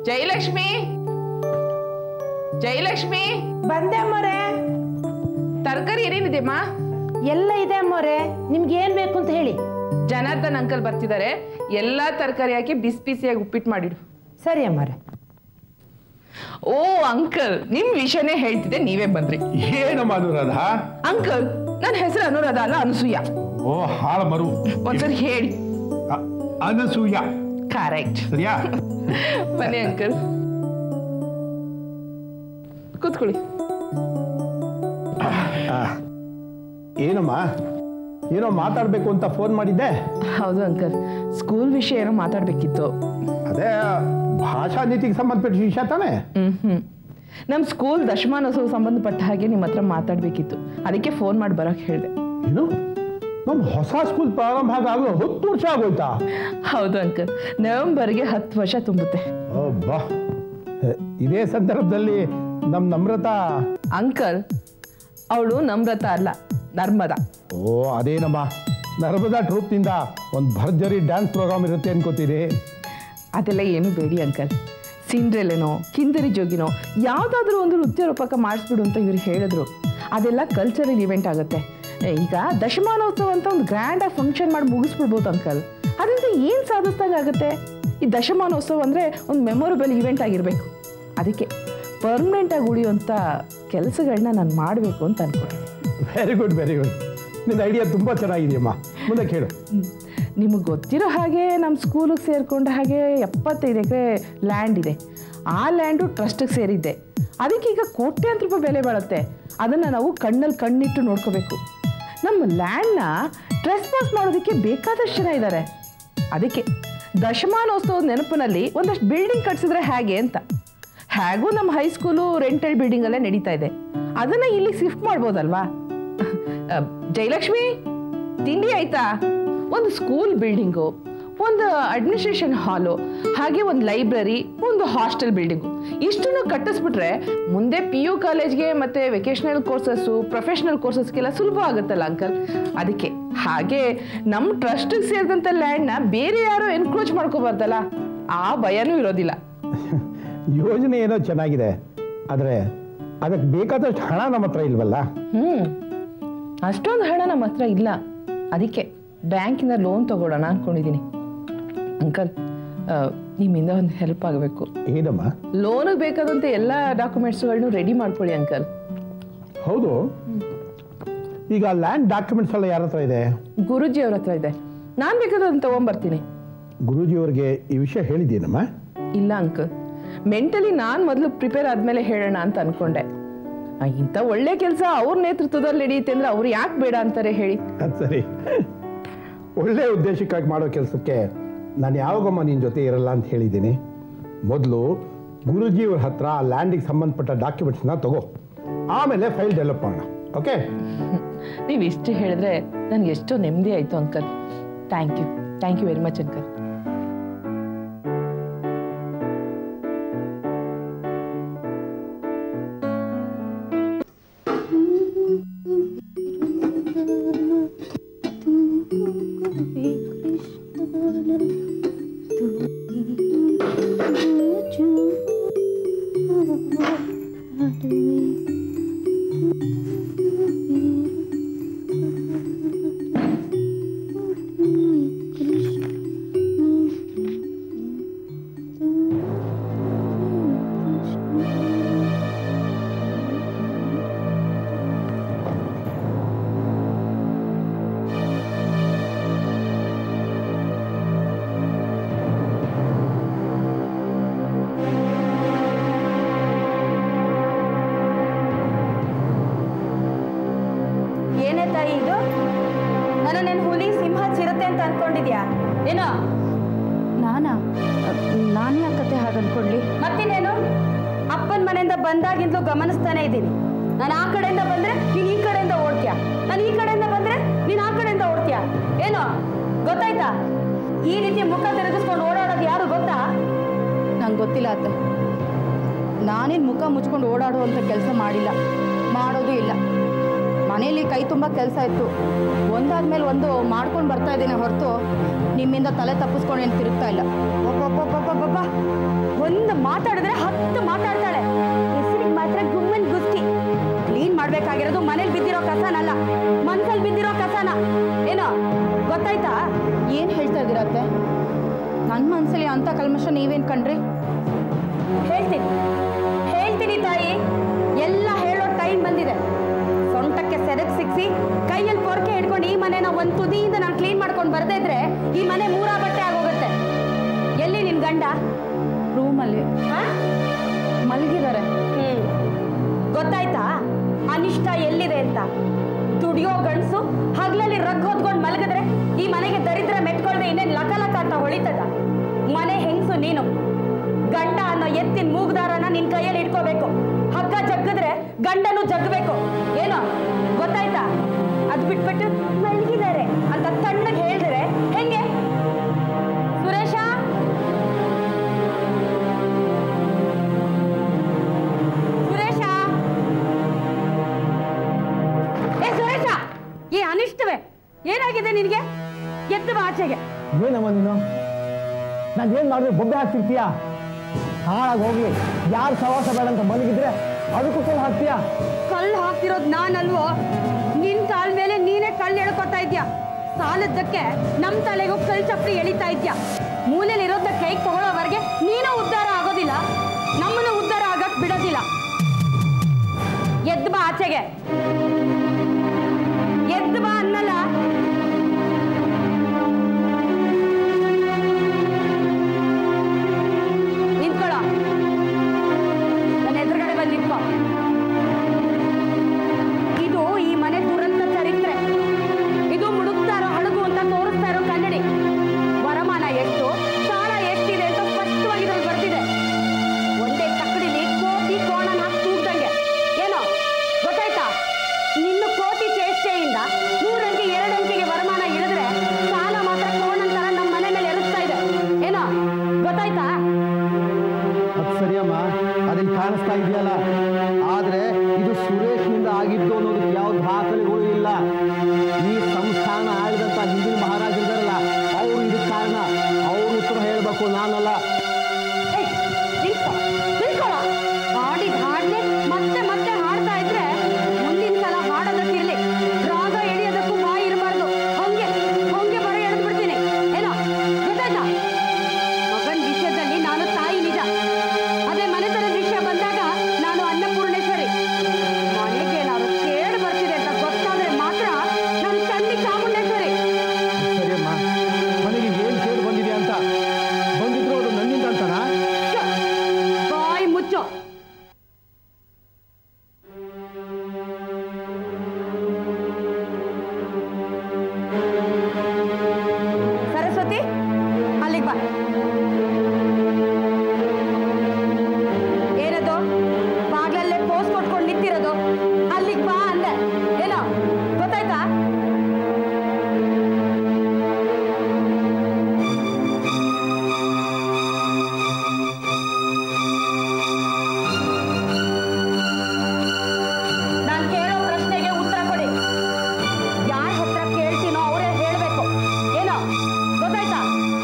ಜಯಲಕ್ಷ್ಮಿ ಜಯಲಕ್ಷ್ಮಿ ಬಂದೆ ಅಮ್ಮೋರೆ ತರಕಾರಿ ಏನೇನಿದೆಯಮ್ಮ ಎಲ್ಲ ಇದೆ ಅಮ್ಮೋರೆ ನಿಮ್ಗೆ ಏನ್ ಬೇಕು ಅಂತ ಹೇಳಿ ಜನಾರ್ದನ್ ಅಂಕಲ್ ಬರ್ತಿದ್ದಾರೆ ಎಲ್ಲಾ ತರಕಾರಿ ಹಾಕಿ ಬಿಸಿ ಬಿಸಿಯಾಗಿ ಉಪ್ಪಿಟ್ಟು ಮಾಡಿಡು ಸರಿ ಅಮ್ಮೋರೆ ಓ ಅಂಕಲ್ ನಿಮ್ ವಿಷಯನೇ ಹೇಳ್ತಿದ್ದೆ ನೀವೇ ಬಂದ್ರಿ ಏನಮ್ಮ ಅನುರಾಧ ಅಂಕಲ್ ನನ್ನ ಹೆಸರು ಅನುರಾಧ ಅಲ್ಲ ಅನಸೂಯ ಓ ಹಾಳ ಮರು ಒಂದ್ಸರಿ ಹೇಳಿ ಅ- ಅನಸೂಯ ಕರೆಕ್ಟ್ ಸರಿಯಾ ಬನ್ನಿ ಅಂಕಲ್ ಕೂತ್ಕೊಳ್ಳಿ ಏನಮ್ಮ ಏನೋ ಮಾತಾಡ್ಬೇಕು ಅಂತ ಫೋನ್ ಮಾಡಿದ್ದೆ ಹೌದು ಅಂಕಲ್ ಸ್ಕೂಲ್ ವಿಷಯ ಏನೋ ಮಾತಾಡ್ಬೇಕಿತ್ತು ಅದೇ ಭಾಷಾ ನೀತಿಗೆ ಸಂಬಂಧಪಟ್ಟ ವಿಷಯ ತಾನೇ ಹ್ಮ್ ಹ್ಮ್ ನಮ್ಮ ಸ್ಕೂಲ್ ದಶಮಾನೋತ್ಸವ ಸಂಬಂಧಪಟ್ಟ ಹಾಗೆ ನಿಮ್ಮ ಹತ್ರ ಮಾತಾಡ್ಬೇಕಿತ್ತು ಅದಕ್ಕೆ ಫೋನ್ ಮಾಡಿ ಬರೋಕೆ ಹೇಳಿದೆ ಏನು ನಮ್ಮ ಹೊಸ ಸ್ಕೂಲ್ ಪ್ರಾರಂಭ ಆಗಲು ಹತ್ತು ವರ್ಷ ಆಗೋಯ್ತಾ ಹೌದು ಅಂಕಲ್ ನವೆಂಬರ್ಗೆ ಹತ್ತು ವರ್ಷ ತುಂಬುತ್ತೆ ಬಾ ಇದೇ ಸಂದರ್ಭದಲ್ಲಿ ನಮ್ಮ ನಮ್ರತಾ ಅಂಕಲ್ ಅವಳು ನಮ್ರತ ಅಲ್ಲ ನರ್ಮದಾ ಓ ಅದೇನಮ್ಮ ನರ್ಮದಾ ಟ್ರೂಪ್ನಿಂದ ಒಂದು ಭರ್ಜರಿ ಡ್ಯಾನ್ಸ್ ಪ್ರೋಗ್ರಾಮ್ ಇರುತ್ತೆ ಅನ್ಕೋತೀರಿ ಅದೆಲ್ಲ ಏನು ಬೇಡಿ ಅಂಕಲ್ ಸಿಂಡ್ರೆಲೆನೋ ಕಿಂದರಿ ಜೋಗಿನೋ ಯಾವುದಾದ್ರೂ ಒಂದು ನೃತ್ಯ ರೂಪಕ ಮಾಡಿಸ್ಬಿಡು ಅಂತ ಇವ್ರು ಹೇಳಿದ್ರು ಅದೆಲ್ಲ ಕಲ್ಚರಲ್ ಇವೆಂಟ್ ಆಗುತ್ತೆ ಏ, ಈಗ ದಶಮಾನೋತ್ಸವ ಅಂತ ಒಂದು ಗ್ರ್ಯಾಂಡಾಗಿ ಫಂಕ್ಷನ್ ಮಾಡಿ ಮುಗಿಸ್ಬಿಡ್ಬೋದು ಅಂಕಲ್ ಅದರಿಂದ ಏನು ಸಾಧಿಸ್ದಾಗುತ್ತೆ ಈ ದಶಮಾನೋತ್ಸವ ಅಂದರೆ ಒಂದು ಮೆಮೊರಬಲ್ ಇವೆಂಟ್ ಆಗಿರಬೇಕು ಅದಕ್ಕೆ ಪರ್ಮನೆಂಟಾಗಿ ಉಳಿಯುವಂಥ ಕೆಲಸಗಳನ್ನ ನಾನು ಮಾಡಬೇಕು ಅಂತ ಅನ್ಕೊಂಡಿದ್ದೀನಿ ವೆರಿ ಗುಡ್ ವೆರಿ ಗುಡ್ ನಿನ್ನ ಐಡಿಯಾ ತುಂಬ ಚೆನ್ನಾಗಿದೆಯಮ್ಮ ಮುಂದೆ ಕೇಳು ನಿಮಗೆ ಗೊತ್ತಿರೋ ಹಾಗೆ ನಮ್ಮ ಸ್ಕೂಲಿಗೆ ಸೇರಿಕೊಂಡ ಹಾಗೆ ಎಪ್ಪತ್ತೈದು ಎಕರೆ ಲ್ಯಾಂಡ್ ಇದೆ ಆ ಲ್ಯಾಂಡು ಟ್ರಸ್ಟಿಗೆ ಸೇರಿದ್ದೆ ಅದಕ್ಕೆ ಈಗ ಕೋಟ್ಯಾಂತರ ರೂಪಾಯಿ ಬೆಲೆ ಬಾಳುತ್ತೆ ಅದನ್ನು ನಾವು ಕಣ್ಣಲ್ಲಿ ಕಣ್ಣಿಟ್ಟು ನೋಡ್ಕೋಬೇಕು ನಮ್ಮ ಲ್ಯಾಂಡ್ನ ಟ್ರೆಸ್ ಪಾಸ್ ಮಾಡೋದಕ್ಕೆ ಬೇಕಾದಷ್ಟು ಜನ ಇದ್ದಾರೆ ಅದಕ್ಕೆ ದಶಮಾನೋತ್ಸವದ ನೆನಪಿನಲ್ಲಿ ಒಂದಷ್ಟು ಬಿಲ್ಡಿಂಗ್ ಕಟ್ಸಿದ್ರೆ ಹೇಗೆ ಅಂತ ಹೇಗೂ ನಮ್ಮ ಹೈಸ್ಕೂಲು ರೆಂಟಲ್ ಬಿಲ್ಡಿಂಗಲ್ಲೇ ನಡೀತಾ ಇದೆ ಅದನ್ನು ಇಲ್ಲಿಗೆ ಶಿಫ್ಟ್ ಮಾಡ್ಬೋದಲ್ವಾ ಅ, ಜಯಲಕ್ಷ್ಮಿ ತಿಂಡಿ ಆಯ್ತಾ ಒಂದು ಸ್ಕೂಲ್ ಬಿಲ್ಡಿಂಗು ಒಂದು ಅಡ್ಮಿನಿಸ್ಟ್ರೇಷನ್ ಹಾಲು ಹಾಗೆ ಒಂದು ಲೈಬ್ರರಿ ಒಂದು ಹಾಸ್ಟೆಲ್ ಬಿಲ್ಡಿಂಗು ಇಷ್ಟನ್ನು ಕಟ್ಟಿಸ್ಬಿಟ್ರೆ ಮುಂದೆ ಪಿ ಯು ಕಾಲೇಜ್ಗೆ ಮತ್ತು ವೆಕೇಶ್ನಲ್ ಕೋರ್ಸಸ್ಸು ಪ್ರೊಫೆಷ್ನಲ್ ಕೋರ್ಸಸ್ಗೆಲ್ಲ ಸುಲಭ ಆಗುತ್ತಲ್ಲ ಅಂಕಲ್ ಅದಕ್ಕೆ ಹಾಗೆ ನಮ್ಮ ಟ್ರಸ್ಟಿಗೆ ಸೇರಿದಂಥ ಲ್ಯಾಂಡ್ನ ಬೇರೆ ಯಾರೋ ಎನ್ಕ್ರೋಚ್ ಮಾಡ್ಕೋಬಾರ್ದಲ್ಲ ಆ ಭಯನೂ ಇರೋದಿಲ್ಲ ಯೋಜನೆ ಏನೋ ಚೆನ್ನಾಗಿದೆ ಆದರೆ ಅದಕ್ಕೆ ಬೇಕಾದಷ್ಟು ಹಣ ನಮ್ಮ ಹತ್ರ ಇಲ್ವಲ್ಲ ಹ್ಞೂ ಅಷ್ಟೊಂದು ಹಣ ನಮ್ಮ ಹತ್ರ ಇಲ್ಲ ಅದಕ್ಕೆ ಬ್ಯಾಂಕಿಂದ ಲೋನ್ ತಗೊಳ್ಳೋಣ ಅಂದ್ಕೊಂಡಿದ್ದೀನಿ ಅಂಕಲ್ ಆ, ನಿಮ್ಮಿಂದ ಒಂದು ಹೆಲ್ಪ್ ಆಗಬೇಕು ಏನಮ್ಮ ಲೋನಿಗೆ ಬೇಕಾದಂಥ ಎಲ್ಲ ಡಾಕ್ಯುಮೆಂಟ್ಸ್ಗಳನ್ನು ರೆಡಿ ಮಾಡ್ಕೊಳ್ಳಿ ಅಂಕಲ್ ಹೌದು ಈಗ ಲ್ಯಾಂಡ್ ಡಾಕ್ಯುಮೆಂಟ್ಸ್ ಎಲ್ಲ ಯಾರ ಹತ್ರ ಇದೆ ಗುರುಜಿ ಅವ್ರ ಹತ್ರ ಇದೆ ನಾನು ಬೇಕಾದ್ರೆ ತೊಗೊಂಬರ್ತೀನಿ ಗುರೂಜಿಯವ್ರಿಗೆ ಈ ವಿಷಯ ಹೇಳಿದ್ದೀನಮ್ಮ ಇಲ್ಲ ಅಂಕಲ್ ಮೆಂಟಲಿ ನಾನು ಮೊದಲು ಪ್ರಿಪೇರ್ ಆದಮೇಲೆ ಹೇಳೋಣ ಅಂತ ಅನ್ಕೊಂಡೆ ಆ, ಇಂಥ ಒಳ್ಳೆ ಕೆಲಸ ಅವ್ರ ನೇತೃತ್ವದಲ್ಲಿ ನಡೆಯುತ್ತೆ ಅಂದ್ರೆ ಅವ್ರು ಯಾಕೆ ಬೇಡ ಅಂತಾರೆ ಹೇಳಿ ಅದು ಸರಿ ಒಳ್ಳೆ ಉದ್ದೇಶಕ್ಕಾಗಿ ಮಾಡೋ ಕೆಲಸಕ್ಕೆ ನಾನು ಯಾವಾಗಮ್ಮ ನಿನ್ನ ಜೊತೆ ಇರಲ್ಲ ಅಂತ ಹೇಳಿದ್ದೀನಿ ಮೊದಲು ಗುರುಜಿಯವ್ರ ಹತ್ರ ಆ ಲ್ಯಾಂಡಿಗೆ ಸಂಬಂಧಪಟ್ಟ ಡಾಕ್ಯುಮೆಂಟ್ಸ್ನ ತಗೋ ಆಮೇಲೆ ಫೈಲ್ ಡೆವಲಪ್ ಮಾಡೋಣ ಓಕೆ ನೀವು ಇಷ್ಟು ಹೇಳಿದ್ರೆ ನನಗೆ ಎಷ್ಟೋ ನೆಮ್ಮದಿ ಆಯಿತು uncle thank you thank you very much uncle ಏನೇ ತಾಯಿ ಇದು ನನ್ನ ನೆನ್ ಹುಲಿ ಸಿಂಹ ಚಿರತೆ ಅಂತ ಅನ್ಕೊಂಡಿದ್ಯಾ ಏನೋ ನಾನಾ ನಾನು ಯಾಕತ್ತೆ ಹಾಗೆ ಅನ್ಕೊಳ್ಳಿ ಮತ್ತಿನ್ನೇನು ಅಪ್ಪನ ಮನೆಯಿಂದ ಬಂದಾಗಿಂದಲೂ ಗಮನಿಸ್ತಾನೆ ಇದ್ದೀನಿ ನಾನು ಆ ಕಡೆಯಿಂದ ಬಂದ್ರೆ ನೀನ್ ಈ ಕಡೆಯಿಂದ ಓಡ್ತೀಯ ನಾನು ಈ ಕಡೆಯಿಂದ ಬಂದ್ರೆ ನೀನ್ ಆ ಕಡೆಯಿಂದ ಓಡ್ತೀಯ ಏನೋ ಗೊತ್ತಾಯ್ತಾ ಈ ರೀತಿ ಮುಖ ತಿರುಗಿಸ್ಕೊಂಡು ಓಡಾಡೋದು ಯಾರು ಗೊತ್ತಾ ನಂಗೆ ಗೊತ್ತಿಲ್ಲ ಅತ್ತೆ ನಾನೇನು ಮುಖ ಮುಚ್ಕೊಂಡು ಓಡಾಡುವಂಥ ಕೆಲಸ ಮಾಡಿಲ್ಲ ಮಾಡೋದು ಇಲ್ಲ ಮನೇಲಿ ಕೈ ತುಂಬ ಕೆಲಸ ಇತ್ತು ಒಂದಾದ್ಮೇಲೆ ಮೇಲೆ ಒಂದು ಮಾಡ್ಕೊಂಡು ಬರ್ತಾ ಇದ್ದೀನಿ ಹೊರತು ನಿಮ್ಮಿಂದ ತಲೆ ತಪ್ಪಿಸ್ಕೊಂಡು ಏನು ತಿರುಗ್ತಾ ಇಲ್ಲ ಒಬ್ಬೊಬ್ಬೊಬ್ಬೊಬ್ಬೊಬ್ಬ ಒಂದು ಮಾತಾಡಿದ್ರೆ ಹತ್ತು ಮಾತಾಡ್ತಾಳೆ ಹೆಸರಿಗೆ ಮಾತ್ರ ಗುಮ್ಮನ್ ಗುಸ್ತಿ ಕ್ಲೀನ್ ಮಾಡ್ಬೇಕಾಗಿರೋದು ಮನೇಲಿ ಬಿದ್ದಿರೋ ಕಸನಲ್ಲ ಮನ್ಸಲ್ಲಿ ಬಿದ್ದಿರೋ ಕಸನ ಏನೋ ಗೊತ್ತಾಯ್ತಾ ಏನು ಹೇಳ್ತಾ ಇದ್ದೀರಾ ಅತ್ತೆ ನನ್ನ ಮನಸ್ಸಲ್ಲಿ ಅಂಥ ಕಲ್ಮಶ ನೀವೇನು ಕಂಡ್ರಿ ಹೇಳ್ತೀನಿ ಹೇಳ್ತೀನಿ ತಾಯಿ ಎಲ್ಲ ಹೇಳೋ ಟೈಮ್ ಬಂದಿದೆ ಸೊಂಟಕ್ಕೆ ಸೆರಗ್ ಸಿಕ್ಸಿ ಕೈಯಲ್ಲಿ ಪೊರ್ಕೆ ಹಿಡ್ಕೊಂಡು ಈ ಮನೆನ ಒಂದ್ ತುದಿಯಿಂದ ನಾನು ಕ್ಲೀನ್ ಮಾಡ್ಕೊಂಡು ಬರ್ದೇ ಇದ್ರೆ ಈ ಮನೆ ಮೂರ ಬಟ್ಟೆ ಆಗೋಗುತ್ತೆ ಎಲ್ಲಿ ನಿನ್ ಗಂಡ ರೂಮಲ್ಲಿ ಆ? ಮಲಗಿದ್ದಾರೆ ಹ್ಮ್ ಗೊತ್ತಾಯ್ತಾ ಅನಿಷ್ಟ ಎಲ್ಲಿದೆ ಅಂತ ದುಡಿಯೋ ಗಂಡಸು ಹಗ್ಲಲ್ಲಿ ರಗ್ ಹೊದ್ಕೊಂಡು ಮಲಗಿದ್ರೆ ಈ ಮನೆಗೆ ದರಿದ್ರ ಮೆಟ್ಕೊಳ್ದೆ ಇನ್ನೇನ್ ಲಕ ಲಕ ಅಂತ ಹೊಳಿತದ ಮನೆ ಹೆಂಗ್ಸು ನೀನು ಗಂಡ ಅನ್ನೋ ಎತ್ತಿನ ಮೂಗ್ದಾರನ ನಿನ್ ಕೈಯಲ್ಲಿ ಇಟ್ಕೋಬೇಕು ಹಗ್ಗ ಜಗ್ಗಿದ್ರೆ ಗಂಡನು ಜಗ್ಬೇಕು ಏನೋ ಗೊತ್ತಾಯ್ತಾ ಅದ್ ಬಿಟ್ಬಿಟ್ಟು ಮಲಗಿದ್ದಾರೆ ಅಂತ ತಣ್ಣಗೆ ಹೇಳಿದ್ರೆ ಹೆಂಗೆ ಸುರೇಶ ಸುರೇಶ ಏ ಸುರೇಶ ಈ ಅನಿಷ್ಟವೇ ಏನಾಗಿದೆ ನಿನಗೆ ಎದ್ದು ಬಾ ಆಚೆಗೆ ಏನಮ್ಮ ನೀನು ನಾನು ಏನು ಮಾಡಿದ್ರೆ ಬೊಬ್ಬೆ ಹಾಕ್ತಿರ್ತೀಯ ಹಾಳಾಗಿ ಹೋಗ್ಲಿ ಯಾರು ಸವಾಸ ಬೇಡ ಅಂತ ಮಲಗಿದ್ರೆ ಅದಕ್ಕೂ ಕಲ್ ಹಾಕ್ತೀಯಾ ಕಲ್ಲು ಹಾಕ್ತಿರೋದು ನಾನಲ್ವೋ ನಿನ್ ಕಾಲ್ ಮೇಲೆ ನೀನೇ ಕಲ್ಲು ಎಳ್ಕೊತಾ ಇದ್ಯಾ ಸಾಲದ್ದಕ್ಕೆ ನಮ್ ತಲೆಗೂ ಕಲ್ ಚಪ್ಪಡಿ ಎಳಿತಾ ಇದ್ಯಾ ಮೂಲೆಲಿರೋದ ಕೈಗೆ ತಗೊಳ್ಳೋವರೆಗೆ ನೀನು ಉದ್ಧಾರ ಆಗೋದಿಲ್ಲ ನಮ್ಮನ್ನು ಉದ್ಧಾರ ಆಗಕ್ ಬಿಡೋದಿಲ್ಲ ಎದ್ದು ಬಾ ಆಚೆಗೆ ಎದ್ದು ಬಾ ಅನ್ನಲ್ಲ ನಿಂತ್ಕೊಳ್ಳೋ ನನ್ನ ಎದುರುಗಡೆ ಬಂದು ನಿಂತ್ಕೋ ಇದು ಈ ಮನೆ ದುರಂತ ಚರಿತ್ರೆ ಇದು ಮುಡುಕ್ತಾ ಇರೋ ಹಡಗು ಅಂತ ತೋರಿಸ್ತಾ ಇರೋ ಕನ್ನಡಿ ವರಮಾನ ಎಷ್ಟು ಸಾಲ ಎಷ್ಟಿದೆ ಅಂತ ಸ್ಪಷ್ಟವಾಗಿ ಇದ್ರಲ್ಲಿ ಬರ್ತಿದೆ ಒಂದೇ ತಕ್ಕಡಿಲಿ ಕೋಟಿ ಕೋಣನ ಹಾಕಿ ತೂಗ್ದಂಗೆ ಏನೋ ಗೊತ್ತಾಯ್ತಾ ನಿನ್ನ ಕೋಟಿ ಚೇಷ್ಟೆಯಿಂದ ಮೂರಂಕೆ ಎರಡಂಕೆಗೆ ವರಮಾನ ಇಳಿದ್ರೆ ಸಾಲ ಮಾತ್ರ ಕೋಣಂತರ ನಮ್ಮ ಮನೆ ಮೇಲೆ ಎರಸ್ತಾ ಇದೆ ಏನೋ ಗೊತ್ತಾಯ್ತಾ ಅದು ಸರಿಯಮ್ಮ ಅದನ್ನ ಕಾಣಿಸ್ತಾ ಇದೆಯಲ್ಲ ಆದ್ರೆ ಇದು ಸುರೇಶ್ನಿಂದ ಆಗಿದ್ದು ಅನ್ನೋದಕ್ಕೆ ಯಾವ ದಾಖಲೆಗಳು ಇಲ್ಲ ಈ ಸಂಸ್ಥಾನ ಆಳಿದಂತ ಹಿಂದಿನ ಮಹಾರಾಜರಿದಾರಲ್ಲ ಅವರು ಇದಕ್ಕೆ ಕಾರಣ ಅವ್ರು ಉತ್ತರ ಹೇಳ್ಬೇಕು ನಾನಲ್ಲ ಏಯ್, ನಿಂತ್ಕೊ, ನಿಂತ್ಕೊಳ್ಳೋ. ಹಾಡಿದ್ ಹಾಡ್ನೆ ಮತ್ತೆ ಮತ್ತೆ ಹಾಡ್ತಾ ಇದ್ರೆ ಮುಂದಿನ ಸಲ ಹಾಡೋದಕ್ಕಿರ್ಲಿ ರಾಗ ಎಳಿಯೋದಕ್ಕೂ ಬಾಯಿ ಇರಬಾರ್ದು ಹಂಗೆ ಹಂಗೆ ಬರ ಎಳೆದು ಬಿಡ್ತೀನಿ ಏನೋ ಗೊತ್ತಾಯ್ತಾ ಮಗನ್ ವಿಷಯದಲ್ಲಿ ನಾನು ತಾಯಿ ನಿಜ ಅದೇ ಮನೆತನದ ವಿಷಯ ಬಂದಾಗ ನಾನು ಅನ್ನಪೂರ್ಣೇಶ್ವರಿ ಮನೆಗೆ ಏನಾದ್ರು ಕೇಳು ಬರ್ತಿದೆ ಅಂತ ಗೊತ್ತಾದ್ರೆ ಮಾತ್ರ ನಾನು ಚಂಡಿ ಚಾಮುಂಡೇಶ್ವರಿ ಸರಿಯಮ್ಮ ಮನೆಗೆ ಏನ್ ಕೇಳಿ ಬಂದಿದೆ ಅಂತ ಬಂದಿದ್ರು ಅದು ನನ್ನಿಂದ ಅಂತನಾ ಶ್ಯೋ, ಬಾಯಿ ಮುಚ್ಚೋ ಸರಸ್ವತಿ ಅಲ್ಲಿಗೆ ಬಾ ಏನದು ಬಾಗ್ಲಲ್ಲೇ ಪೋಸ್ ಕೊಟ್ಕೊಂಡು ನಿಂತಿರೋದು ಅಲ್ಲಿಗೆ ಬಾ ಅಂದೆ ಏನೋ ಗೊತ್ತಾಯ್ತಾ ನಾನು ಕೇಳೋ ಪ್ರಶ್ನೆಗೆ ಉತ್ತರ ಕೊಡಿ ಯಾರ ಹತ್ರ ಕೇಳ್ತೀನೋ ಅವರೇ ಹೇಳಬೇಕು ಏನೋ ಗೊತ್ತಾಯ್ತಾ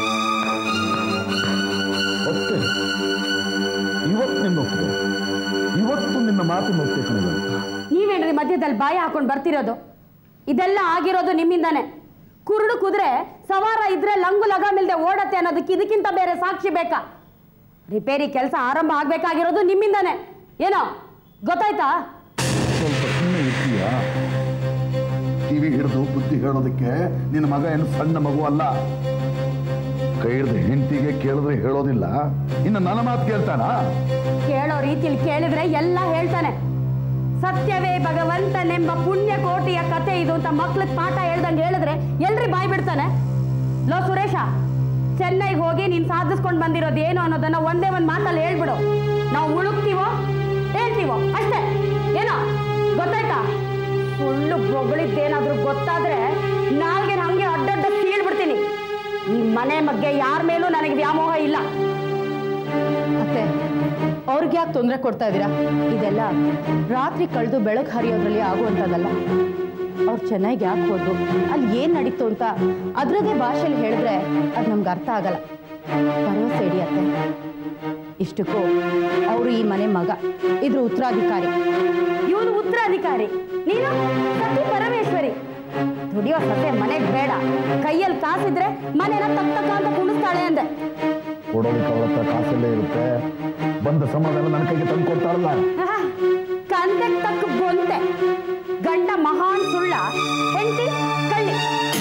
ಒಪ್ತೆ ಇವತ್ತು ನಿನ್ನ ಒಪ್ಪಿದೆ ಇವತ್ತು ನಿನ್ನ ಮಾತು ಒಪ್ಪಿಕೊಳ್ಳ ನೀವೇನ್ರಿ ಮಧ್ಯದಲ್ಲಿ ಬಾಯಿ ಹಾಕೊಂಡು ಬರ್ತಿರೋದು ಇದೆಲ್ಲ ಆಗಿರೋದು ನಿಮ್ಮಿಂದಾನೆ ಕುರುಡು ಕುದುರೆ ಸವಾರ ಇದ್ರೆ ಲಂಗು ಲಗಾಮಿಲ್ದೆ ಓಡತ್ತೆ ಅನ್ನೋದಕ್ಕೆ ಇದಕ್ಕಿಂತ ಬೇರೆ ಸಾಕ್ಷಿ ಬೇಕಾ ರಿಪೇರಿ ಕೆಲಸ ಆರಂಭ ಆಗ್ಬೇಕಾಗಿರೋದು ನಿಮ್ಮಿಂದಾನೆ ಏನೋ ಗೊತ್ತಾಯ್ತಾ ಸ್ವಲ್ಪ ಸುಮ್ಮನೆ ಇರ್ತೀಯ ಕಿವಿ ಹಿಡಿದು ಬುದ್ಧಿ ಹೇಳೋದಕ್ಕೆ ನಿನ್ನ ಮಗ ಏನು ಸಣ್ಣ ಮಗು ಅಲ್ಲ ಕೈ ಹಿಡಿದು ಹೆಂಡತಿಗೆ ಕೇಳಿದ್ರೆ ಹೇಳೋದಿಲ್ಲ ಇನ್ನು ನನ್ನ ಮಾತು ಕೇಳ್ತಾನಾ ಕೇಳೋ ರೀತಿಲಿ ಕೇಳಿದ್ರೆ ಎಲ್ಲ ಹೇಳ್ತಾನೆ ಸತ್ಯವೇ ಭಗವಂತನೆಂಬ ಪುಣ್ಯ ಕೋಟಿಯ ಕತೆ ಇದು ಅಂತ ಮಕ್ಳಿಗೆ ಪಾಠ ಹೇಳ್ದಂಗೆ ಹೇಳಿದ್ರೆ ಎಲ್ರಿ ಬಾಯ್ ಬಿಡ್ತಾನೆ ಲೋ ಸುರೇಶ ಚೆನ್ನೈಗೆ ಹೋಗಿ ನೀನ್ ಸಾಧಿಸ್ಕೊಂಡು ಬಂದಿರೋದು ಏನು ಅನ್ನೋದನ್ನ ಒಂದೇ ಒಂದು ಮಾತಲ್ಲಿ ಹೇಳ್ಬಿಡು ನಾವು ಮುಳುಗ್ತೀವೋ ಹೇಳ್ತೀವೋ ಅಷ್ಟೇ ಏನೋ ಗೊತ್ತಾಯ್ತಾ ಸುಳ್ಳು ಬೊಗಳಿದ್ದೇನಾದ್ರೂ ಗೊತ್ತಾದ್ರೆ ನಾಲ್ಗೆ ಹಂಗೆ ಅಡ್ಡಡ್ಡ ಸೀಳ್ಬಿಡ್ತೀನಿ ಈ ಮನೆ ಬಗ್ಗೆ ಯಾರ ಮೇಲೂ ನನಗೆ ವ್ಯಾಮೋಹ ಇಲ್ಲ ಅತ್ತೆ ಅವ್ರಿಗೆ ಯಾಕೆ ತೊಂದರೆ ಕೊಡ್ತಾ ಇದ್ದೀರಾ ಇದೆಲ್ಲ ರಾತ್ರಿ ಕಳೆದು ಬೆಳಕು ಹರಿಯೋದ್ರಲ್ಲಿ ಆಗುವಂಥದ್ದಲ್ಲ ಅವ್ರು ಚೆನ್ನಾಗಿ ಯಾಕೆ ಹೋದ್ರು ಅಲ್ಲಿ ಏನು ನಡೀತು ಅಂತ ಅದ್ರದೇ ಭಾಷೆಯಲ್ಲಿ ಹೇಳಿದ್ರೆ ಅದು ನಮ್ಗೆ ಅರ್ಥ ಆಗಲ್ಲ ಭರವಸೆ ಹಿಡಿಯತ್ತೆ ಇಷ್ಟಕ್ಕೂ ಅವರು ಈ ಮನೆ ಮಗ ಇದ್ರ ಉತ್ತರಾಧಿಕಾರಿ ಇವನು ಉತ್ತರಾಧಿಕಾರಿ ನೀನು ಸತಿ ಪರಮೇಶ್ವರಿ ದುಡಿಯೋ ಸತೆ ಮನೆಗೆ ಬೇಡ ಕೈಯಲ್ಲಿ ಕಾಸಿದ್ರೆ ಮನೆನ ತಕ್ಕ ತಕ್ಕ ಅಂತ ಕುಣಿಸ್ತಾಳೆ ಅಂದೆ ಕೊಡೋದಕ್ಕೆ ಅವಳ ಹತ್ರ ಕಾಸಲ್ಲೇ ಇರುತ್ತೆ ಬಂದ ಸಮಾಧಾನ ನನ್ನ ಕೈಗೆ ತಂದು ಕೊಡ್ತಾರಲ್ಲ ಆಹಾ, ಕಂದಕ್ಕೆ ತಕ್ಕ ಬೊಂತೆ ಗಂಡ ಮಹಾನ್ ಸುಳ್ಳ ಹೆಂಡತಿ ಕಳ್ಳಿ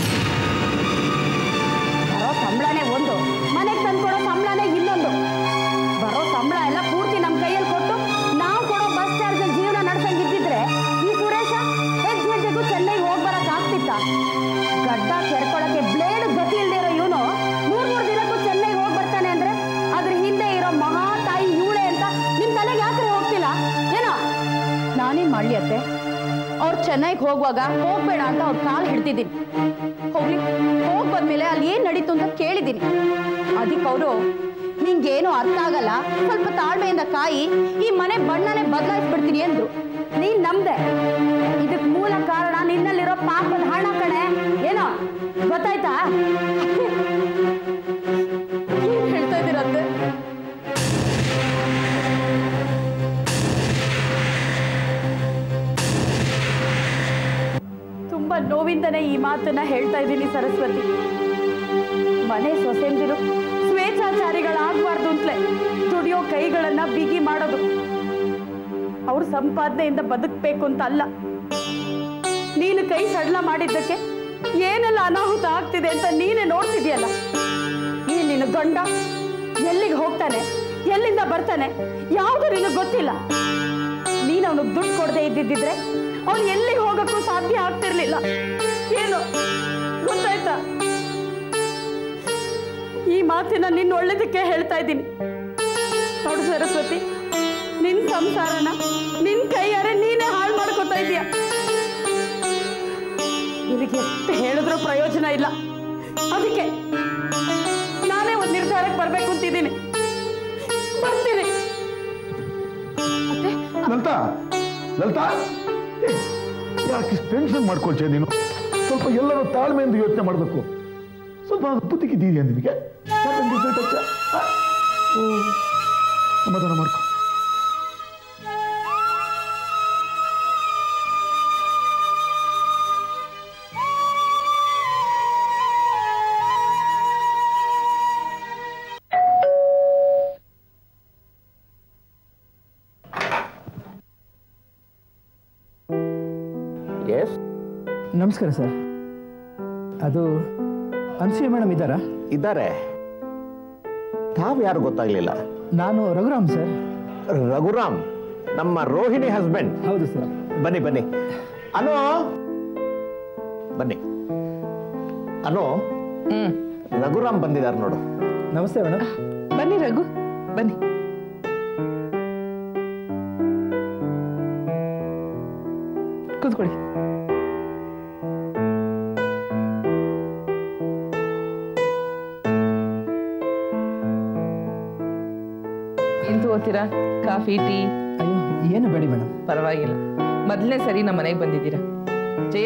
ಬರೋ ಸಂಬಳನೇ ಒಂದು ಮನೆಗೆ ತಂದ್ಕೊಡೋ ಸಂಬಳನೇ ಇನ್ನೊಂದು ಬರೋ ಸಂಬಳ ಎಲ್ಲ ಪೂರ್ತಿ ನಮ್ಮ ಕೈಯಲ್ಲಿ ಕೊಟ್ಟು ನಾವು ಕೊಡೋ ಬಸ್ ಚಾರ್ಜ್ ಜೀವನ ನಡ್ಸಂಗಿದ್ದಿದ್ರೆ ಈ ಸುರೇಶ ಹೆಜ್ಜೆ ಹೆಜ್ಜೆಗೂ ಚೆನ್ನೈಗೆ ಹೋಗಿ ಬರಕ್ ಆಗ್ತಿತ್ತ ಗಡ್ಡ ಕೆರ್ಕೊಳಕ್ಕೆ ಬ್ಲೇಡ್ ಗತಿ ಇಲ್ದೇ ಇರೋ ಇವನು ಮೂರ್ ಮೂರ್ ದಿನಕ್ಕೂ ಚೆನ್ನೈಗೆ ಹೋಗಿ ಬರ್ತಾನೆ ಅಂದ್ರೆ ಅದ್ರ ಹಿಂದೆ ಇರೋ ಮಹಾ ತಾಯಿ ಇವಳೆ ಅಂತ ನಿಮ್ ತಲೆಗೆ ಯಾಕ್ರೆ ಹೋಗ್ತಿಲ್ಲ ಏನೋ ನಾನೇನ್ ಮಾಡ್ಲಿ ಅತ್ತೆ ಅವ್ರು ಚೆನ್ನೈಗೆ ಹೋಗುವಾಗ ಹೋಗ್ಬೇಡ ಅಂತ ಅವ್ರ ಕಾಲು ಹಿಡ್ತಿದ್ದೀನಿ ಹೋಗ್ಲಿ ಹೋಗ್ ಬಂದ್ಮೇಲೆ ಅಲ್ಲಿ ಏನ್ ನಡೀತು ಅಂತ ಕೇಳಿದ್ದೀನಿ ಅದಕ್ಕೆ ಅವರು ನಿಂಗೇನು ಅರ್ಥ ಆಗಲ್ಲ ಸ್ವಲ್ಪ ತಾಳ್ಮೆಯಿಂದ ಕಾಯಿ ಈ ಮನೆ ಬಣ್ಣನೇ ಬದಲಾಯಿಸ್ಬಿಡ್ತೀನಿ ಅಂದ್ರು ನೀನ್ ನಮ್ದೆ ಇದಕ್ ಮೂಲ ಕಾರಣ ನಿನ್ನಲ್ಲಿರೋ ಪಾಪದ ಹಣ ಕಣೆ ಏನೋ ಗೊತ್ತಾಯ್ತಾ ಏನ್ ಹೇಳ್ತಾ ಇದ್ದೀರತ್ತೆ ತುಂಬಾ ನೋವಿಂದನೇ ಈ ಮಾತನ್ನ ಹೇಳ್ತಾ ಇದ್ದೀನಿ ಸರಸ್ವತಿ ಮನೆ ಸೊಸೆಂದಿರು ಸ್ವೇಚ್ಛಾಚಾರಿಗಳಾಗಬಾರ್ದು ಅಂತಲೇ ದುಡಿಯೋ ಕೈಗಳನ್ನ ಬಿಗಿ ಮಾಡೋದು ಅವ್ರ ಸಂಪಾದನೆಯಿಂದ ಬದುಕಬೇಕು ಅಂತ ಅಲ್ಲ ನೀನು ಕೈ ಸಡ್ಲ ಮಾಡಿದ್ದಕ್ಕೆ ಏನೆಲ್ಲ ಅನಾಹುತ ಆಗ್ತಿದೆ ಅಂತ ನೀನೇ ನೋಡ್ತಿದ್ಯಲ್ಲ ಈ ನಿನ್ನ ಗಂಡ ಎಲ್ಲಿಗೆ ಹೋಗ್ತಾನೆ ಎಲ್ಲಿಂದ ಬರ್ತಾನೆ ಯಾವುದು ನಿನಗೆ ಗೊತ್ತಿಲ್ಲ ನೀನು ಅವನಿಗೆ ದುಡ್ಡು ಕೊಡದೆ ಇದ್ದಿದ್ದಿದ್ರೆ ಅವನು ಎಲ್ಲಿಗೆ ಹೋಗಕ್ಕೂ ಸಾಧ್ಯ ಆಗ್ತಿರ್ಲಿಲ್ಲ ಏನು ಗೊತ್ತಾಯ್ತಾ ಈ ಮಾತಿನ ನಿನ್ನ ಒಳ್ಳೇದಕ್ಕೆ ಹೇಳ್ತಾ ಇದ್ದೀನಿ ನೋಡು ಸರಸ್ವತಿ ನಿನ್ ಸಂಸಾರನ ನಿನ್ ಕೈಯಾರೆ ನೀನೇ ಹಾಳು ಮಾಡ್ಕೋತಾ ಇದೀಯ ನಿನಗೆ ಎಷ್ಟು ಹೇಳಿದ್ರೂ ಪ್ರಯೋಜನ ಇಲ್ಲ ಅದಕ್ಕೆ ನಾನೇ ಒಂದು ನಿರ್ಧಾರಕ್ಕೆ ಬರ್ಬೇಕು ಅಂತಿದ್ದೀನಿ ಬರ್ತೀನಿ ಲಲಿತಾ ಲಲಿತಾ ಏ, ಯಾಕೆ ಟೆನ್ಷನ್ ಮಾಡ್ಕೊಳ್ಚೆ ನೀನು ಸ್ವಲ್ಪ ಎಲ್ಲರೂ ತಾಳ್ಮೆಯಿಂದ ಯೋಚನೆ ಮಾಡಬೇಕು ಸ್ವಲ್ಪ ಬುದ್ಧಿಗಿದ್ದೀಯಾ ನಿನಗೆ ಯಾಕೆ different ಆಯ್ತಾ? ಆ? ಓ, ಸಮಾಧಾನ ಮಾಡ್ಕೊ ಎಸ್ ನಮಸ್ಕಾರ ಸರ್ ಅದು ಅನ್ಸೂಯ ಮೇಡಮ್ ಇದ್ದಾರಾ ಇದ್ದಾರೆ ತಾವು ಯಾರು ಗೊತ್ತಾಗ್ಲಿಲ್ಲ ನಾನು ರಘುರಾಮ್ ಸರ್ ರಘುರಾಮ್ ನಮ್ಮ ರೋಹಿಣಿ ಹಸ್ಬೆಂಡ್ ಹೌದು ಸರ್ ಬನ್ನಿ ಬನ್ನಿ ಅನು ಬನ್ನಿ ಅನು ರಘುರಾಮ್ ಬಂದಿದ್ದಾರೆ ನೋಡು ನಮಸ್ತೆ ಮೇಡಮ್ ಬನ್ನಿ ರಘು ಬನ್ನಿ ಕೂತ್ಕೊಳ್ಳಿ ಎಂತ ಓದ್ತೀರಾ ಕಾಫಿ ಟೀ ಅಯ್ಯೋ ಏನು ಬೇಡಿ ಮೇಡಮ್ ಪರವಾಗಿಲ್ಲ ಮೊದಲನೇ ಸರಿ ನಮ್ಮ ಮನೆಗೆ ಬಂದಿದ್ದೀರಾ ಜಯ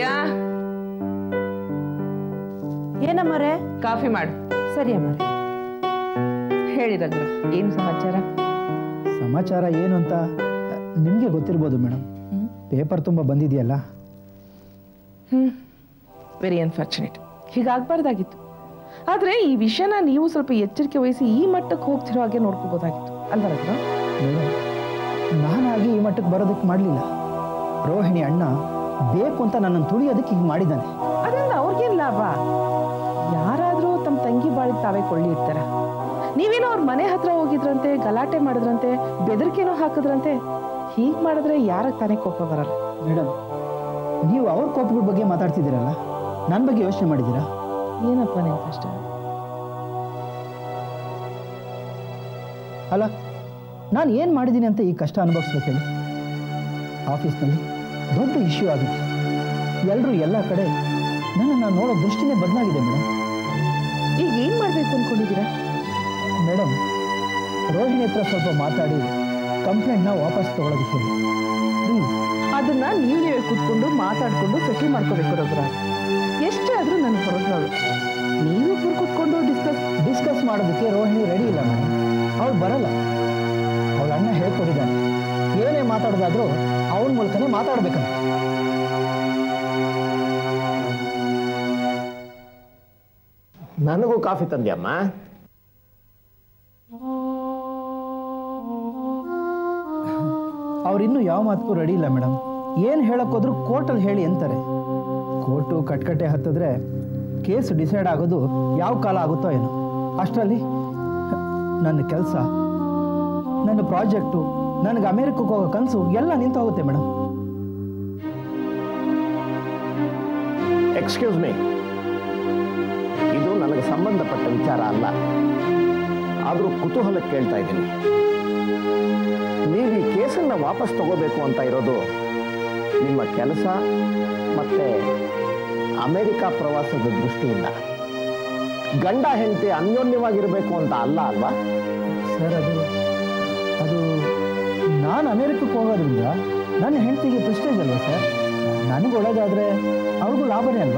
ಏನಮ್ಮರೆ ಕಾಫಿ ಮಾಡು ಸರಿ ಅಮ್ಮ ಹೇಳಿ ರಘು ಏನು ಸಮಾಚಾರ ಸಮಾಚಾರ ಏನು ಅಂತ ನಿಮಗೆ ಗೊತ್ತಿರ್ಬೋದು ಮೇಡಮ್ ಪೇಪರ್ ತುಂಬ ಬಂದಿದೆಯಲ್ಲ ಹ್ಮ್ ವೆರಿ ಅನ್ಫಾರ್ಚುನೇಟ್ ಹೀಗಾಗಬಾರ್ದಾಗಿತ್ತು ಆದರೆ ಈ ವಿಷಯನ ನೀವು ಸ್ವಲ್ಪ ಎಚ್ಚರಿಕೆ ವಹಿಸಿ ಈ ಮಟ್ಟಕ್ಕೆ ಹೋಗ್ತಿರೋ ಹಾಗೆ ನೋಡ್ಕೋಬೋದಾಗಿತ್ತು ಅಲ್ವಾ ರಘು ಮೇಡಮ್ ನಾನಾಗಿ ಈ ಮಟ್ಟಕ್ಕೆ ಬರೋದಕ್ಕೆ ಮಾಡಲಿಲ್ಲ ರೋಹಿಣಿ ಅಣ್ಣ ಬೇಕು ಅಂತ ನನ್ನನ್ನು ತುಳಿಯೋದಕ್ಕೆ ಹೀಗೆ ಮಾಡಿದ್ದಾನೆ ಅದರಿಂದ ಅವ್ರಿಗೇನು ಲಾಭ ಯಾರಾದರೂ ತಮ್ಮ ತಂಗಿ ಬಾಳಿಗೆ ತಾವೇ ಕೊಳ್ಳಿ ಇರ್ತಾರ ನೀವೇನೋ ಅವ್ರ ಮನೆ ಹತ್ರ ಹೋಗಿದ್ರಂತೆ ಗಲಾಟೆ ಮಾಡಿದ್ರಂತೆ ಬೆದರಿಕೆನೋ ಹಾಕಿದ್ರಂತೆ ಹೀಗೆ ಮಾಡಿದ್ರೆ ಯಾರಿಗೆ ತಾನೇ ಕೋಪ ಬರಲ್ಲ ಮೇಡಮ್ ನೀವು ಅವ್ರ ಕೋಪಗಳ ಬಗ್ಗೆ ಮಾತಾಡ್ತಿದ್ದೀರಲ್ಲ ನನ್ನ ಬಗ್ಗೆ ಯೋಚನೆ ಮಾಡಿದ್ದೀರಾ ಏನಪ್ಪ ನಿನ್ ಕಷ್ಟ ಅಲ್ಲ ನಾನು ಏನು ಮಾಡಿದ್ದೀನಿ ಅಂತ ಈ ಕಷ್ಟ ಅನುಭವಿಸ್ಬೇಕು ಹೇಳಿ ಆಫೀಸ್ನಲ್ಲಿ ದೊಡ್ಡ ಇಶ್ಯೂ ಆಗಿದೆ ಎಲ್ಲರೂ ಎಲ್ಲ ಕಡೆ ನನ್ನನ್ನು ನೋಡೋ ದೃಷ್ಟಿನೇ ಬದಲಾಗಿದೆ ಮೇಡಮ್ ಈಗ ಏನು ಮಾಡಬೇಕು ಅಂದ್ಕೊಂಡಿದ್ದೀರಾ ಮೇಡಮ್ ರೋಹಿಣಿ ಹತ್ರ ಸ್ವಲ್ಪ ಮಾತಾಡಿ ಕಂಪ್ಲೇಂಟ್ನ ವಾಪಸ್ ತಗೊಳ್ಳೋದಕ್ಕೆ ಹೇಳಿ ಪ್ಲೀಸ್ ಅದನ್ನ ನೀವು ನೀವೇ ಕೂತ್ಕೊಂಡು ಮಾತಾಡ್ಕೊಂಡು ಸೆಟಲ್ ಮಾಡ್ಕೋಬೇಕು ರಘುರಾಜ್ ಎಷ್ಟೇ ಆದ್ರೂ ನನ್ನ ಹೊರಗ್ನವಳು ನೀವಿಬ್ರು ಕೂತ್ಕೊಂಡು ಡಿಸ್ಕಸ್ ಡಿಸ್ಕಸ್ ಮಾಡೋದಕ್ಕೆ ರೋಹಿಣಿ ರೆಡಿ ಇಲ್ಲ ಮೇಡಮ್ ಅವಳು ಬರಲ್ಲ ಅವಳ ಅಣ್ಣ ಹೇಳ್ಕೊಟ್ಟಿದ್ದಾನೆ ಏನೇ ಮಾತಾಡೋದಾದ್ರೂ ಅವನ ಮೂಲಕನೇ ಮಾತಾಡ್ಬೇಕಂತ ನನಗೂ ಕಾಫಿ ತಂದ್ಯಮ್ಮ ಅವ್ರಿನ್ನೂ ಯಾವ ಮಾತಕ್ಕೂ ರೆಡಿ ಇಲ್ಲ ಮೇಡಮ್ ಏನು ಹೇಳಕ್ಕೋದ್ರೂ ಕೋರ್ಟಲ್ಲಿ ಹೇಳಿ ಅಂತಾರೆ ಕೋರ್ಟು ಕಟ್ಕಟ್ಟೆ ಹತ್ತಿದ್ರೆ ಕೇಸ್ ಡಿಸೈಡ್ ಆಗೋದು ಯಾವ ಕಾಲ ಆಗುತ್ತೋ ಏನೋ ಅಷ್ಟರಲ್ಲಿ ನನ್ನ ಕೆಲಸ ನನ್ನ ಪ್ರಾಜೆಕ್ಟು ನನಗೆ ಅಮೇರಿಕಕ್ಕೆ ಹೋಗೋ ಕನಸು ಎಲ್ಲ ನಿಂತು ಹೋಗುತ್ತೆ ಮೇಡಮ್ ಎಕ್ಸ್ಕ್ಯೂಸ್ ಮೀ ಇದು ನನಗೆ ಸಂಬಂಧಪಟ್ಟ ವಿಚಾರ ಅಲ್ಲ ಆದರೂ ಕುತೂಹಲ ಕೇಳ್ತಾ ಇದ್ದೀನಿ ನೀವು ಈ ಕೇಸನ್ನು ವಾಪಸ್ ತಗೋಬೇಕು ಅಂತ ಇರೋದು ನಿಮ್ಮ ಕೆಲಸ ಮತ್ತೆ ಅಮೆರಿಕ ಪ್ರವಾಸದ ದೃಷ್ಟಿಯಿಂದ ಗಂಡ ಹೆಂಡತಿ ಅನ್ಯೋನ್ಯವಾಗಿರಬೇಕು ಅಂತ ಅಲ್ಲ ಅಲ್ವಾ ಸರ್ ಅದು ಅದು ನಾನು ಅಮೇರಿಕಕ್ಕೆ ಹೋಗೋದ್ರಿಂದ ನನ್ನ ಹೆಂಡತಿಗೆ ಪ್ರೆಸ್ಟೇಜ್ ಅಲ್ವಾ ಸರ್ ನನಗೆ ಒಳ್ಳೇದಾದರೆ ಅವ್ರಿಗೂ ಲಾಭನೇ ಅಲ್ವಾ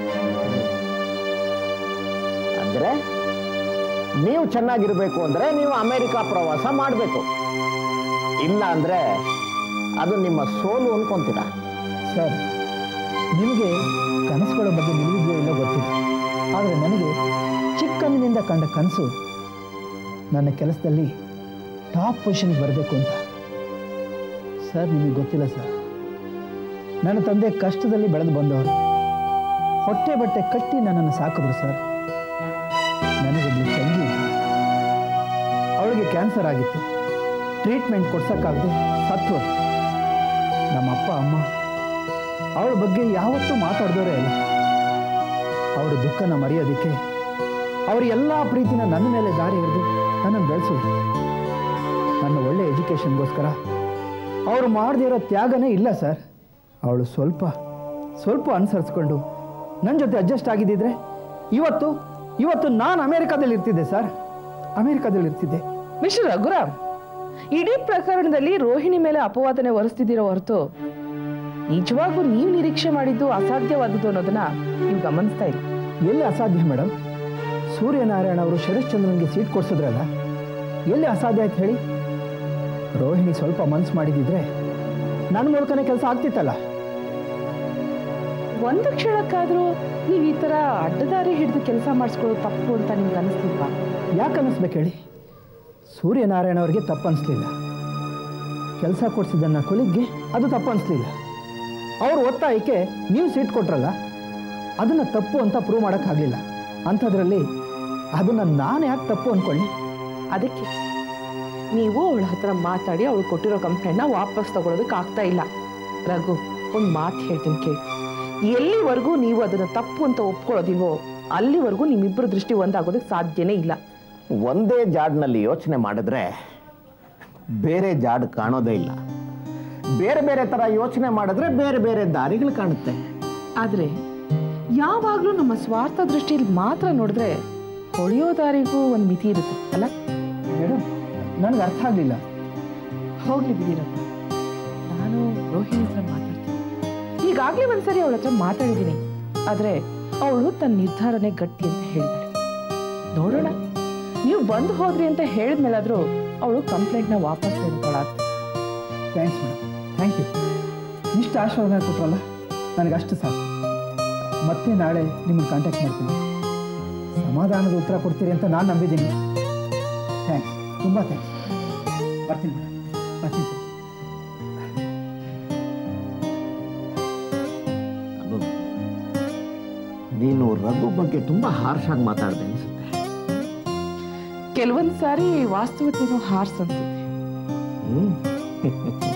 ಅಂದ್ರೆ ನೀವು ಚೆನ್ನಾಗಿರ್ಬೇಕು ಅಂದ್ರೆ ನೀವು ಅಮೆರಿಕ ಪ್ರವಾಸ ಮಾಡಬೇಕು ಇಲ್ಲ ಅಂದ್ರೆ ಅದು ನಿಮ್ಮ ಸೋಲು ಅನ್ಕೊಂತೀರಾ ಸರ್ ನಿಮಗೆ ಕನಸುಗಳ ಬಗ್ಗೆ ನಿಲುವಿದೆಯೋ ಇಲ್ಲೋ ಗೊತ್ತಿಲ್ಲ ಆದರೆ ನನಗೆ ಚಿಕ್ಕಂದಿನಿಂದ ಕಂಡ ಕನಸು ನನ್ನ ಕೆಲಸದಲ್ಲಿ ಟಾಪ್ ಪೊಸಿಷನ್ಗೆ ಬರಬೇಕು ಅಂತ ಸರ್ ನಿಮಗೆ ಗೊತ್ತಿಲ್ಲ ಸರ್ ನನ್ನ ತಂದೆ ಕಷ್ಟದಲ್ಲಿ ಬೆಳೆದು ಬಂದವರು ಹೊಟ್ಟೆ ಬಟ್ಟೆ ಕಟ್ಟಿ ನನ್ನನ್ನು ಸಾಕಿದ್ರು ಸರ್ ನನಗೊಬ್ಬಳು ತಂಗಿ ಇದ್ಲು. ಅವಳಿಗೆ ಕ್ಯಾನ್ಸರ್ ಆಗಿತ್ತು ಟ್ರೀಟ್ಮೆಂಟ್ ಕೊಡ್ಸೋಕ್ಕಾಗದೆ ಸತ್ತು ಹೋದ್ಲು. ನಮ್ಮ ಅಪ್ಪ ಅಮ್ಮ ಅವಳ ಬಗ್ಗೆ ಯಾವತ್ತೂ ಮಾತಾಡ್ದೋರೇ ಇಲ್ಲ ಅವರ ದುಃಖನ ಮರೆಯೋದಕ್ಕೆ ಅವ್ರ ಎಲ್ಲ ಪ್ರೀತಿನ ನನ್ನ ಮೇಲೆ ದಾರಿ ಹಿಡಿದು ನನ್ನನ್ನು ಬೆಳೆಸಿದ್ರು ನನ್ನ ಒಳ್ಳೆ ಎಜುಕೇಷನ್ಗೋಸ್ಕರ ಅವ್ರು ಮಾಡದೇ ಇರೋ ತ್ಯಾಗನೇ ಇಲ್ಲ ಸರ್ ಅವಳು ಸ್ವಲ್ಪ ಸ್ವಲ್ಪ ಅನುಸರಿಸ್ಕೊಂಡು ನನ್ನ ಜೊತೆ ಅಡ್ಜಸ್ಟ್ ಆಗಿದ್ದಿದ್ರೆ ಇವತ್ತು ಇವತ್ತು ನಾನು ಅಮೇರಿಕಾದಲ್ಲಿ ಇರ್ತಿದ್ದೆ ಸರ್ ಅಮೇರಿಕಾದಲ್ಲಿ ಇರ್ತಿದ್ದೆ ಮಿಸ್ಟರ್ ರಘುರಾಮ್ ಇಡೀ ಪ್ರಕರಣದಲ್ಲಿ ರೋಹಿಣಿ ಮೇಲೆ ಅಪವಾದನೆ ಹೊರಿಸ್ತಿದ್ದೀರೋ ಹೊರತು ನಿಜವಾಗೂ ನೀವು ನಿರೀಕ್ಷೆ ಮಾಡಿದ್ದು ಅಸಾಧ್ಯವಾದದ್ದು ಅನ್ನೋದನ್ನ ನೀವು ಗಮನಿಸ್ತಾ ಇಲ್ಲ ಎಲ್ಲಿ ಅಸಾಧ್ಯ ಮೇಡಮ್ ಸೂರ್ಯನಾರಾಯಣ ಅವರು ಶರಶ್ಚಂದ್ರನ್ಗೆ ಸೀಟ್ ಕೊಡ್ಸಿದ್ರಲ್ಲ ಎಲ್ಲಿ ಅಸಾಧ್ಯ ಆಯ್ತು ಹೇಳಿ ರೋಹಿಣಿ ಸ್ವಲ್ಪ ಮನ್ಸು ಮಾಡಿದಿದ್ರೆ ನನ್ನ ಮೂಲಕನೇ ಕೆಲಸ ಆಗ್ತಿತ್ತಲ್ಲ ಒಂದು ಕ್ಷಣಕ್ಕಾದ್ರೂ ನೀವು ಈ ತರ ಅಡ್ಡದಾರಿ ಹಿಡಿದು ಕೆಲಸ ಮಾಡಿಸ್ಕೊಳ್ಳೋದು ತಪ್ಪು ಅಂತ ನಿಮ್ಗೆ ಅನಿಸ್ಲಿಲ್ವಾ ಯಾಕೆ ಅನ್ನಿಸ್ಬೇಕು ಹೇಳಿ ಸೂರ್ಯನಾರಾಯಣ ಅವ್ರಿಗೆ ತಪ್ಪು ಅನಿಸ್ಲಿಲ್ಲ ಕೆಲಸ ಕೊಡಿಸಿದ ನನ್ನ ಕೊಲಿಗ್ಗೆ ಅದು ತಪ್ಪು ಅನಿಸ್ಲಿಲ್ಲ ಅವ್ರ ಒತ್ತಾಯಕ್ಕೆ ನೀವು ಸೀಟ್ ಕೊಟ್ರಲ್ಲ ಅದನ್ನು ತಪ್ಪು ಅಂತ ಪ್ರೂವ್ ಮಾಡೋಕ್ಕಾಗಲಿಲ್ಲ ಅಂಥದ್ರಲ್ಲಿ ಅದನ್ನು ನಾನು ಯಾಕೆ ತಪ್ಪು ಅಂದ್ಕೊಳ್ಳಿ ಅದಕ್ಕೆ ನೀವು ಅವಳ ಹತ್ರ ಮಾತಾಡಿ ಅವಳು ಕೊಟ್ಟಿರೋ ಕಂಪ್ಲೇಂಟ್ನ ವಾಪಸ್ ತಗೊಳ್ಳೋದಕ್ಕೆ ಆಗ್ತಾ ಇಲ್ಲ ರಘು ಒಂದು ಮಾತು ಹೇಳ್ತೀನಿ ಕೇಳಿ ಎಲ್ಲಿವರೆಗೂ ನೀವು ಅದನ್ನು ತಪ್ಪು ಅಂತ ಒಪ್ಕೊಳ್ಳೋದಿಲ್ವೋ ಅಲ್ಲಿವರೆಗೂ ನಿಮ್ಮಿಬ್ಬರ ದೃಷ್ಟಿ ಒಂದಾಗೋದಕ್ಕೆ ಸಾಧ್ಯನೇ ಇಲ್ಲ ಒಂದೇ ಜಾಡ್ನಲ್ಲಿ ಯೋಚನೆ ಮಾಡಿದ್ರೆ ಬೇರೆ ಜಾಡ್ ಕಾಣೋದೇ ಇಲ್ಲ ಬೇರೆ ಬೇರೆ ಥರ ಯೋಚನೆ ಮಾಡಿದ್ರೆ ಬೇರೆ ಬೇರೆ ದಾರಿಗಳು ಕಾಣುತ್ತೆ ಆದರೆ ಯಾವಾಗಲೂ ನಮ್ಮ ಸ್ವಾರ್ಥ ದೃಷ್ಟಿಯಲ್ಲಿ ಮಾತ್ರ ನೋಡಿದ್ರೆ ಹೊಳೆಯೋ ದಾರಿಗೂ ಒಂದು ಮಿತಿ ಇರುತ್ತೆ ಅಲ್ಲ ಮೇಡಮ್ ನನಗೆ ಅರ್ಥ ಆಗಲಿಲ್ಲ ಹೋಗ್ಲಿ ಬಿಡಿರಪ್ಪ ನಾನು ರೋಹಿಣಿ ಹತ್ರ ಮಾತಾಡ್ತೀನಿ ಈಗಾಗಲೇ ಒಂದ್ಸರಿ ಅವಳ ಹತ್ರ ಮಾತಾಡಿದ್ದೀನಿ ಆದರೆ ಅವಳು ತನ್ನ ನಿರ್ಧಾರನೇ ಗಟ್ಟಿ ಅಂತ ಹೇಳಿದಾಳೆ ನೋಡೋಣ ನೀವು ಬಂದು ಹೋದ್ರಿ ಅಂತ ಹೇಳಿದ್ಮೇಲಾದ್ರೂ ಅವಳು ಕಂಪ್ಲೇಂಟ್ನ ವಾಪಸ್ ತೆಗೆದುಕೊಳ್ಳ ಥ್ಯಾಂಕ್ಸ್ ಮೇಡಮ್ ಥ್ಯಾಂಕ್ ಯು ಇಷ್ಟು ಆಶೀರ್ವಾದ ಕೊಟ್ರಲ್ಲ ನನಗೆ ಅಷ್ಟು ಸಾಕು ಮತ್ತೆ ನಾಳೆ ನಿಮ್ಮನ್ನು ಕಾಂಟ್ಯಾಕ್ಟ್ ಮಾಡ್ತೀನಿ ಸಮಾಧಾನದ ಉತ್ತರ ಕೊಡ್ತೀರಿ ಅಂತ ನಾನು ನಂಬಿದ್ದೀನಿ ಥ್ಯಾಂಕ್ಸ್ ತುಂಬ ಥ್ಯಾಂಕ್ಸ್ ಬರ್ತೀನಿ ಮೇಡಮ್ ಬರ್ತೀನಿ ಸರ್ ಅನು, ನೀನು ರಘು ಬಗ್ಗೆ ತುಂಬಾ ಹಾರ್ಷ್ ಆಗಿ ಮಾತಾಡಿದೆ ಅನ್ಸುತ್ತೆ ಕೆಲವೊಂದು ಸಾರಿ ವಾಸ್ತವತೆನೂ ಹಾರ್ಸ್ ಅನ್ಸುತ್ತೆ ಹ್ಮ್